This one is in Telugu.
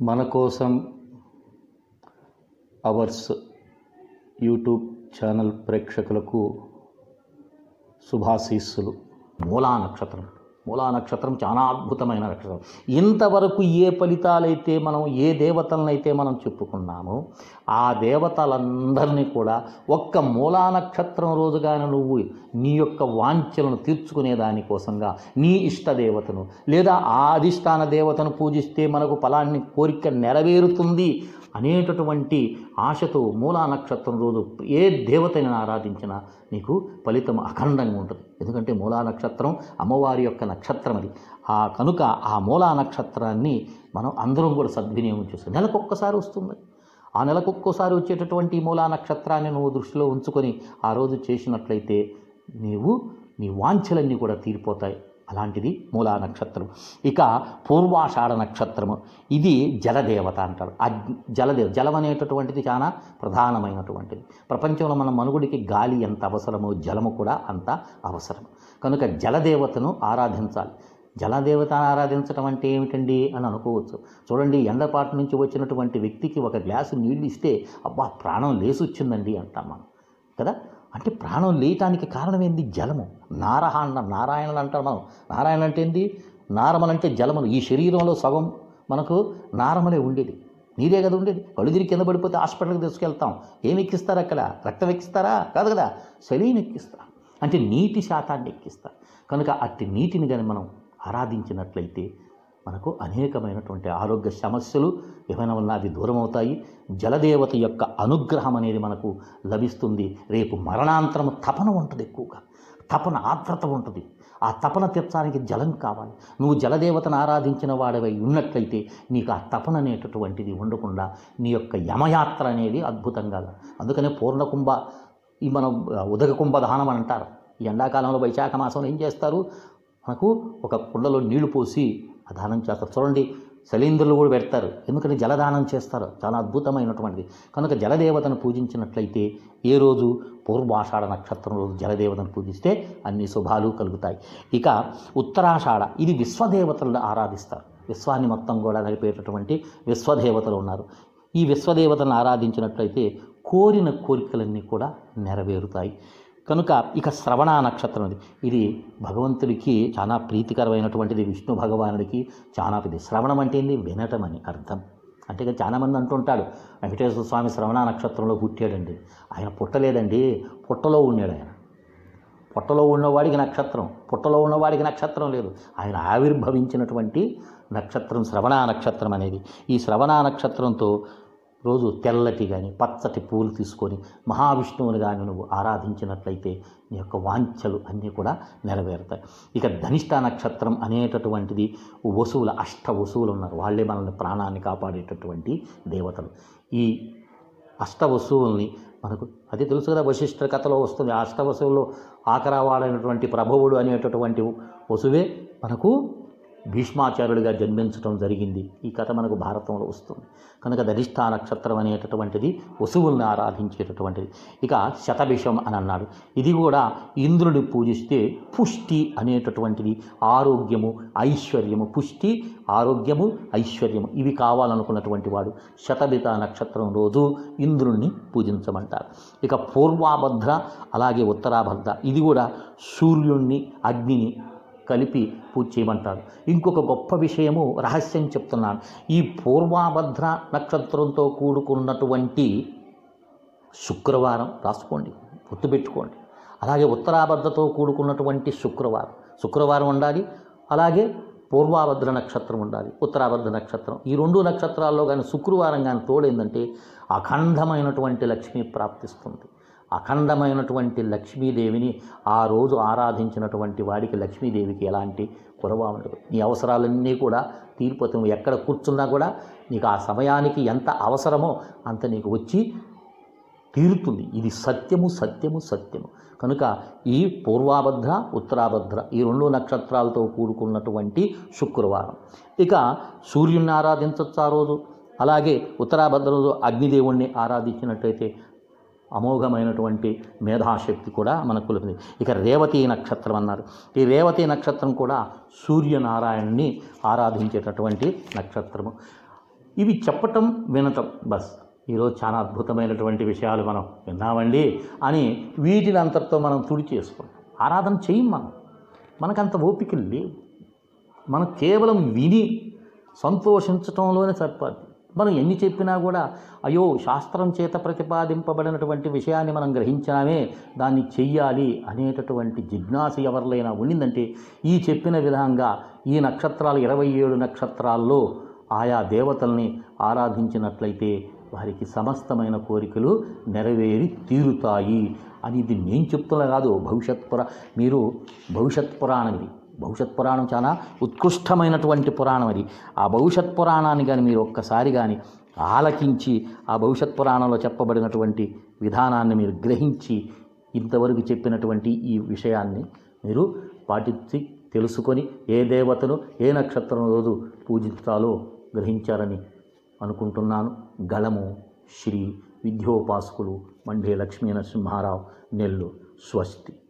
మన కోసం అవర్స్ యూట్యూబ్ ఛానల్ ప్రేక్షకులకు శుభాశీస్సులు మూలా నక్షత్రం మూలా నక్షత్రం చాలా అద్భుతమైన నక్షత్రం ఇంతవరకు ఏ ఫలితాలైతే మనం ఏ దేవతలనైతే మనం చెప్పుకున్నామో ఆ దేవతలందరినీ కూడా ఒక్క మూలా నక్షత్రం రోజుగానే నువ్వు నీ యొక్క వాంఛలను తీర్చుకునే దానికోసంగా నీ ఇష్ట దేవతను లేదా ఆ అధిష్టాన దేవతను పూజిస్తే మనకు ఫలాన్ని కోరిక నెరవేరుతుంది అనేటటువంటి ఆశతో మూలా నక్షత్రం రోజు ఏ దేవతని ఆరాధించినా నీకు ఫలితం అఖండంగా ఉంటుంది ఎందుకంటే మూలా నక్షత్రం అమ్మవారి యొక్క నక్షత్రం అది ఆ కనుక ఆ మూలా నక్షత్రాన్ని మనం అందరం కూడా సద్వినియోగం చేస్తాం నెలకొక్కసారి వస్తుంది ఆ నెలకొక్కసారి వచ్చేటటువంటి ఈ మూలా నక్షత్రాన్ని నువ్వు దృష్టిలో ఉంచుకొని ఆ రోజు చేసినట్లయితే నీవు నీ వాంఛలన్నీ కూడా తీరిపోతాయి అలాంటిది మూలా నక్షత్రం ఇక పూర్వాషాఢ నక్షత్రము ఇది జలదేవత అంటారు ఆ జలదేవ జలం అనేటటువంటిది చాలా ప్రధానమైనటువంటిది ప్రపంచంలో మన మనుగుడికి గాలి ఎంత అవసరమో జలము కూడా అంత అవసరం కనుక జలదేవతను ఆరాధించాలి జలదేవతను ఆరాధించడం అంటే ఏమిటండి అని అనుకోవచ్చు చూడండి ఎండపాటు నుంచి వచ్చినటువంటి వ్యక్తికి ఒక గ్లాసు నీళ్ళు ఇస్తే అబ్బా ప్రాణం లేసొచ్చిందండి అంటాం మనం కదా అంటే ప్రాణం లేయటానికి కారణం ఏంది జలము నారహ అన్న నారాయణులు అంటారు మనం నారాయణ అంటే ఏంది నారమలంటే జలములు ఈ శరీరంలో సగం మనకు నారమలే ఉండేది నీరే కదా ఉండేది కడుదిరి కింద పడిపోతే హాస్పిటల్కి తీసుకెళ్తాం ఏమి ఎక్కిస్తారు అక్కడ రక్తం ఎక్కిస్తారా కాదు కదా సెలీని ఎక్కిస్తారు అంటే నీటి శాతాన్ని ఎక్కిస్తారు కనుక అట్టి నీటిని కానీ మనం ఆరాధించినట్లయితే మనకు అనేకమైనటువంటి ఆరోగ్య సమస్యలు ఏమైనా ఉన్నా అవి దూరం అవుతాయి జలదేవత యొక్క అనుగ్రహం అనేది మనకు లభిస్తుంది రేపు మరణాంతరం తపన ఉంటుంది ఎక్కువగా తపన ఆర్ద్రత ఉంటుంది ఆ తపన తీర్చడానికి జలం కావాలి నువ్వు జలదేవతను ఆరాధించిన వాడివై ఉన్నట్లయితే నీకు ఆ తపన అనేటటువంటిది ఉండకుండా నీ యొక్క యమయాత్ర అనేది అద్భుతంగా అందుకనే పూర్ణకుంభ ఈ మనం ఉదక కుంభ దానం అని అంటారు ఈ ఎండాకాలంలో వైశాఖ మాసంలో ఏం చేస్తారు మనకు ఒక కుండలో నీళ్లు పోసి ఆ దానం చేస్తారు చూడండి శలీంద్రులు కూడా పెడతారు ఎందుకంటే జలదానం చేస్తారు చాలా అద్భుతమైనటువంటిది కనుక జలదేవతను పూజించినట్లయితే ఏ రోజు పూర్వాషాఢ నక్షత్రం రోజు జలదేవతను పూజిస్తే అన్ని శుభాలు కలుగుతాయి ఇక ఉత్తరాషాఢ ఇది విశ్వదేవతలను ఆరాధిస్తారు విశ్వాన్ని మొత్తం కూడా నడిపేటటువంటి విశ్వదేవతలు ఉన్నారు ఈ విశ్వదేవతలను ఆరాధించినట్లయితే కోరిన కోరికలన్నీ కూడా నెరవేరుతాయి కనుక ఇక శ్రవణ నక్షత్రం ఇది ఇది భగవంతుడికి చాలా ప్రీతికరమైనటువంటిది విష్ణు భగవానుడికి చాలా ఇది శ్రవణం అంటే ఏంది వినటం అని అర్థం అంటే ఇక చాలామంది అంటుంటాడు వెంకటేశ్వర స్వామి శ్రవణ నక్షత్రంలో పుట్టాడండి ఆయన పుట్టలేదండి పుట్టలో ఉన్నాడు ఆయన పుట్టలో ఉన్నవాడికి నక్షత్రం పుట్టలో ఉన్నవాడికి నక్షత్రం లేదు ఆయన ఆవిర్భవించినటువంటి నక్షత్రం శ్రవణ నక్షత్రం అనేది ఈ శ్రవణ నక్షత్రంతో రోజు తెల్లటి కానీ పచ్చటి పూలు తీసుకొని మహావిష్ణువుని కానీ నువ్వు ఆరాధించినట్లయితే నీ యొక్క వాంఛలు అన్నీ కూడా నెరవేరుతాయి ఇక ధనిష్ట నక్షత్రం అనేటటువంటిది వసువుల అష్ట వసువులు ఉన్నారు వాళ్ళే మనల్ని ప్రాణాన్ని కాపాడేటటువంటి దేవతలు ఈ అష్ట వస్తువుల్ని మనకు అది తెలుసు కదా వశిష్ఠ కథలో వస్తుంది ఆ అష్ట వస్తువుల్లో ఆకరావాడైనటువంటి ప్రభువుడు అనేటటువంటి వసువే మనకు భీష్మాచార్యుడిగా జన్మించడం జరిగింది ఈ కథ మనకు భారతంలో వస్తుంది కనుక ధరిష్ట నక్షత్రం అనేటటువంటిది వసువుల్ని ఆరాధించేటటువంటిది ఇక శతభిషం అని అన్నాడు ఇది కూడా ఇంద్రుని పూజిస్తే పుష్టి అనేటటువంటిది ఆరోగ్యము ఐశ్వర్యము పుష్టి ఆరోగ్యము ఐశ్వర్యము ఇవి కావాలనుకున్నటువంటి వాడు శతభిత నక్షత్రం రోజు ఇంద్రుణ్ణి పూజించమంటారు ఇక పూర్వాభద్ర అలాగే ఉత్తరాభద్ర ఇది కూడా సూర్యుణ్ణి అగ్నిని కలిపి పూజ చేయమంటారు ఇంకొక గొప్ప విషయము రహస్యం చెప్తున్నాను ఈ పూర్వాభద్ర నక్షత్రంతో కూడుకున్నటువంటి శుక్రవారం రాసుకోండి గుర్తుపెట్టుకోండి అలాగే ఉత్తరాభద్రతో కూడుకున్నటువంటి శుక్రవారం శుక్రవారం ఉండాలి అలాగే పూర్వాభద్ర నక్షత్రం ఉండాలి ఉత్తరాభద్ర నక్షత్రం ఈ రెండు నక్షత్రాల్లో కానీ శుక్రవారం కానీ తోడైందంటే అఖండమైనటువంటి లక్ష్మి ప్రాప్తిస్తుంది అఖండమైనటువంటి లక్ష్మీదేవిని ఆ రోజు ఆరాధించినటువంటి వాడికి లక్ష్మీదేవికి ఎలాంటి కొరవ ఉండదు నీ అవసరాలన్నీ కూడా తీరిపోతాయి నువ్వు ఎక్కడ కూర్చున్నా కూడా నీకు ఆ సమయానికి ఎంత అవసరమో అంత నీకు వచ్చి తీరుతుంది ఇది సత్యము సత్యము సత్యము కనుక ఈ పూర్వాభద్ర ఉత్తరాభద్ర ఈ రెండు నక్షత్రాలతో కూడుకున్నటువంటి శుక్రవారం ఇక సూర్యుడిని ఆరాధించవచ్చు ఆ రోజు అలాగే ఉత్తరాభద్ర రోజు అగ్నిదేవుణ్ణి ఆరాధించినట్టయితే అమోఘమైనటువంటి మేధాశక్తి కూడా మనకు కులుపుతుంది ఇక రేవతి నక్షత్రం అన్నారు ఈ రేవతి నక్షత్రం కూడా సూర్యనారాయణని ఆరాధించేటటువంటి నక్షత్రము ఇవి చెప్పటం వినటం బస్ ఈరోజు చాలా అద్భుతమైనటువంటి విషయాలు మనం విన్నామండి అని వీటిని అంతటితో మనం తుడి చేసుకుంటాం ఆరాధన చేయం మనం మనకంత ఓపిక లేవు మనం కేవలం విని సంతోషించటంలోనే సరిపోద్ది మనం ఎన్ని చెప్పినా కూడా అయ్యో శాస్త్రం చేత ప్రతిపాదింపబడినటువంటి విషయాన్ని మనం గ్రహించామే దాన్ని చెయ్యాలి అనేటటువంటి జిజ్ఞాస ఎవరిలైనా ఉండిందంటే ఈ చెప్పిన విధంగా ఈ నక్షత్రాలు ఇరవై ఏడు నక్షత్రాల్లో ఆయా దేవతల్ని ఆరాధించినట్లయితే వారికి సమస్తమైన కోరికలు నెరవేరి తీరుతాయి అని ఇది నేను చెప్తున్నా కాదు భవిష్యత్ పురా మీరు భవిష్యత్ పురాణం ఇది భవిష్యత్ పురాణం చాలా ఉత్కృష్టమైనటువంటి పురాణం అది ఆ భవిష్యత్ పురాణాన్ని కానీ మీరు ఒక్కసారి కానీ ఆలకించి ఆ భవిష్యత్ పురాణంలో చెప్పబడినటువంటి విధానాన్ని మీరు గ్రహించి ఇంతవరకు చెప్పినటువంటి ఈ విషయాన్ని మీరు పాటించి తెలుసుకొని ఏ దేవతను ఏ నక్షత్రం రోజు పూజించాలో గ్రహించారని అనుకుంటున్నాను గళము శ్రీ విద్యోపాసకులు మండే లక్ష్మీ నరసింహారావు నెల్లు స్వస్తి